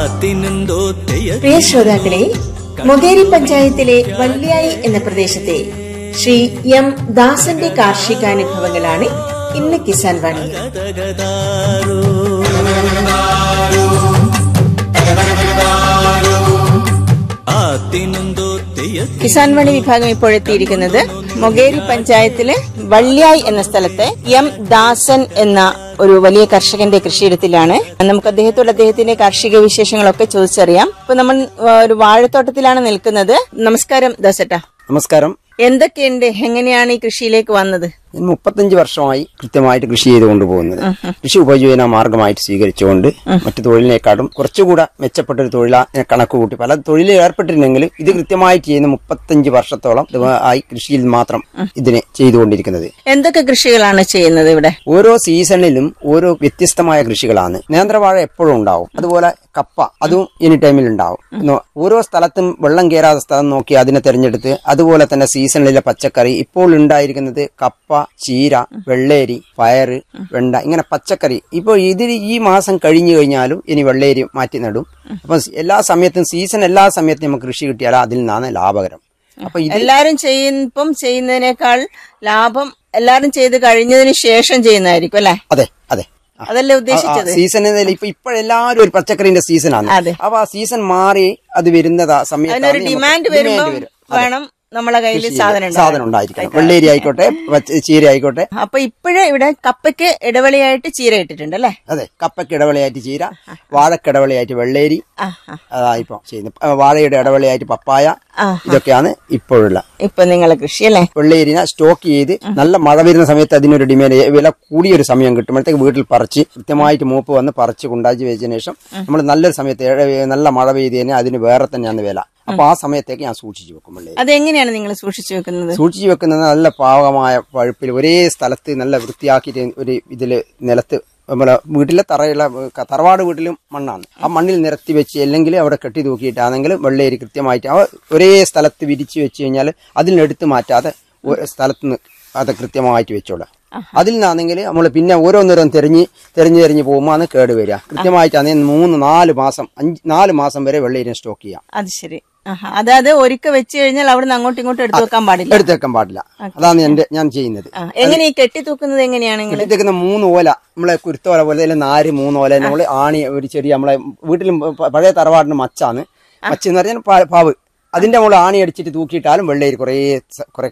ആത്തിനെന്തോ തെയ്യ പ്രിയ ശ്രോതാക്കളെ മൊകേരി പഞ്ചായത്തിലെ വള്ളിയായി എന്ന പ്രദേശത്തെ ശ്രീ എം ദാസന്റെ കാർഷികാനുഭവങ്ങളാണ് ഇന്ന് കിസാൻ വാണിയിൽ ഗതഗതാരോ ആത്തിനെന്തോ തെയ്യ കിസാൻ വാണി വിഭാഗം ഇപ്പോൾ എത്തിയിരിക്കുന്നത് മൊകേരി പഞ്ചായത്തിലെ വള്ളിയായി എന്ന സ്ഥലത്തെ എം ദാസൻ എന്ന ഒരു വലിയ കർഷകന്റെ കൃഷിയിടത്തിലാണ് നമുക്ക് അദ്ദേഹത്തോട് അദ്ദേഹത്തിന്റെ കാർഷിക വിശേഷങ്ങളൊക്കെ ചോദിച്ചറിയാം ഇപ്പൊ നമ്മൾ ആ, ഒരു വാഴത്തോട്ടത്തിലാണ് നിൽക്കുന്നത് നമസ്കാരം ദാസേട്ടാ നമസ്കാരം എന്തൊക്കെയുണ്ട് എങ്ങനെയാണ് ഈ കൃഷിയിലേക്ക് വന്നത് ഞാൻ മുപ്പത്തഞ്ച് വർഷമായി കൃത്യമായിട്ട് കൃഷി ചെയ്ത് കൊണ്ടുപോകുന്നത് കൃഷി ഉപജീവന മാർഗമായിട്ട് സ്വീകരിച്ചുകൊണ്ട് മറ്റു തൊഴിലിനെക്കാട്ടും കുറച്ചുകൂടെ മെച്ചപ്പെട്ട ഒരു തൊഴിലാ കണക്ക് കൂട്ടി പല തൊഴിലിൽ ഏർപ്പെട്ടിരുന്നെങ്കിൽ ഇത് കൃത്യമായിട്ട് ചെയ്യുന്ന മുപ്പത്തഞ്ച് വർഷത്തോളം ഇത് ആയി കൃഷിയിൽ മാത്രം ഇതിനെ ചെയ്തുകൊണ്ടിരിക്കുന്നത് എന്തൊക്കെ കൃഷികളാണ് ചെയ്യുന്നത് ഇവിടെ ഓരോ സീസണിലും ഓരോ വ്യത്യസ്തമായ കൃഷികളാണ് നേന്ത്രവാഴ എപ്പോഴും ഉണ്ടാവും അതുപോലെ കപ്പ അതും എനി ടൈമിൽ ഉണ്ടാവും നോ- ഓരോ സ്ഥലത്തും വെള്ളം കയറാത്ത സ്ഥലം നോക്കി അതിനെ തെരഞ്ഞെടുത്ത് അതുപോലെ തന്നെ സീസണിലെ പച്ചക്കറി ഇപ്പോൾ ഉണ്ടായിരിക്കുന്നത് കപ്പ ചീര വെള്ളേരി പയറ് വെണ്ട ഇങ്ങനെ പച്ചക്കറി ഇപ്പോൾ ഇതിൽ ഈ മാസം കഴിഞ്ഞു കഴിഞ്ഞാലും ഇനി വെള്ളേരി മാറ്റി നടും അപ്പൊ എല്ലാ സമയത്തും സീസൺ എല്ലാ സമയത്തും നമുക്ക് കൃഷി കിട്ടിയാൽ അതിൽ നിന്നാണ് ലാഭകരം അപ്പൊ ഇത് എല്ലാരും ചെയ്യുമ്പം ചെയ്യുന്നതിനേക്കാൾ ലാഭം എല്ലാരും ചെയ്ത് കഴിഞ്ഞതിന് ശേഷം ചെയ്യുന്നതായിരിക്കും അല്ലെ അതെ അതെ ആ. അതല്ലേ ഉദ്ദേശിച്ചത് സീസൺ ഇപ്പൊ ഇപ്പോഴെല്ലാരും ഒരു പച്ചക്കറിന്റെ സീസണാണ് അതെ. അപ്പൊ ആ സീസൺ മാറി അത് വരുന്നതാ അതിനൊരു സമയത്ത് ഡിമാൻഡ് വരുമ്പം വേണം നമ്മളെ കയ്യിൽ സാധനം ഉണ്ടാവാൻ. സാധനം ഉണ്ടായിരിക്കണം വെള്ളേരി ആയിക്കോട്ടെ പച്ച- ചീര ആയിക്കോട്ടെ അപ്പൊ ഇപ്പോഴേ ഇവിടെ കപ്പയ്ക്ക് ഇടവളിയായിട്ട് ചീര ഇട്ടിട്ടുണ്ട് അല്ലേ അതെ കപ്പയ്ക്ക് ഇടവളയായിട്ട് ചീര വാഴക്ക് ഇടവളയായിട്ട് വെള്ളേരി ആ, ആ. അതാ ഇപ്പൊ ചെയ്യുന്നത് ആ, വാഴയുടെ ഇടവളയായിട്ട് പപ്പായ ആ. ഇതൊക്കെയാണ് ഇപ്പോഴുള്ള ഇപ്പൊ നിങ്ങളെ കൃഷി അല്ലേ വെള്ളേരിനെ സ്റ്റോക്ക് ചെയ്ത് നല്ല മഴ വരുന്ന സമയത്ത് അതിനൊരു ഡിമാൻഡ് വില കൂടിയൊരു സമയം കിട്ടുമ്പോഴത്തേക്ക് വീട്ടിൽ പറിച്ച് കൃത്യമായിട്ട് മൂപ്പ് വന്ന് പറിച്ച് കൊണ്ടാക്കി വെച്ചതിന് ശേഷം നമ്മൾ നല്ലൊരു സമയത്ത് ഏഴ- നല്ല മഴ പെയ്ത് കഴിഞ്ഞാൽ അതിന് വേറെ തന്നെയാണ് വില അപ്പൊ ആ സമയത്തേക്ക് ഞാൻ സൂക്ഷിച്ചു വെക്കും വെള്ളേരി അതെങ്ങനെയാണ് നിങ്ങൾ സൂക്ഷിച്ചു വെക്കുന്നത് സൂക്ഷിച്ചു വെക്കുന്നത് നല്ല പാകമായ പഴുപ്പിൽ ഒരേ സ്ഥലത്ത് നല്ല വൃത്തിയാക്കിയിട്ട് ഒരു ഇതില് നിലത്ത് നമ്മളെ വീട്ടിലെ തറയുള്ള ക- തറവാട് വീട്ടിലും മണ്ണാണ് ആ മണ്ണിൽ നിരത്തി വെച്ച് അല്ലെങ്കിൽ അവിടെ കെട്ടി തൂക്കിയിട്ടാണെങ്കിൽ വെള്ളേരി കൃത്യമായിട്ട് ആ ഒരേ സ്ഥലത്ത് വിരിച്ചു വെച്ച് കഴിഞ്ഞാൽ അതിനെടുത്ത് മാറ്റാതെ ഒരു സ്ഥലത്ത് നിന്ന് അത് കൃത്യമായിട്ട് വെച്ചോളാം അതിൽ നിന്നാണെങ്കിൽ നമ്മൾ പിന്നെ ഓരോന്നോരോന്ന് തെരഞ്ഞ് തെരഞ്ഞ് തെരഞ്ഞ് പോകുമ്പോൾ ആണ് കേട് വരിക കൃത്യമായിട്ട് മൂന്ന് നാല് മാസം അഞ്ച് നാല് മാസം വരെ വെള്ളേരിനെ സ്റ്റോക്ക് ചെയ്യാം അത് ശരി ആഹാ. അതായത് ഒരുക്ക വെച്ച് കഴിഞ്ഞാൽ അവിടുന്ന് അങ്ങോട്ടും ഇങ്ങോട്ടും എടുത്തു വെക്കാൻ പാടില്ല എടുത്തേക്കാൻ പാടില്ല അതാണ് എന്റെ ഞാൻ ചെയ്യുന്നത് ആ, എങ്ങനെ ഈ കെട്ടി തൂക്കുന്നത് എങ്ങനെയാണ് നിങ്ങൾ കെട്ടിത്തേക്കുന്ന മൂന്ന് ഓല നമ്മളെ കുരുത്തോല പോലെ അല്ലെങ്കിൽ നാല് മൂന്ന് ഓല നമ്മൾ ആണി ഒരു ചെറിയ നമ്മളെ വീട്ടിലും പ- പഴയ തറവാടിന് മച്ചാണ് മച്ച് എന്ന് പറഞ്ഞാൽ പാ- പാവ് അതിന്റെ മുകളിൽ ആണി അടിച്ചിട്ട് തൂക്കിയിട്ടാലും വെള്ളേരി കുറേ സ- കുറെ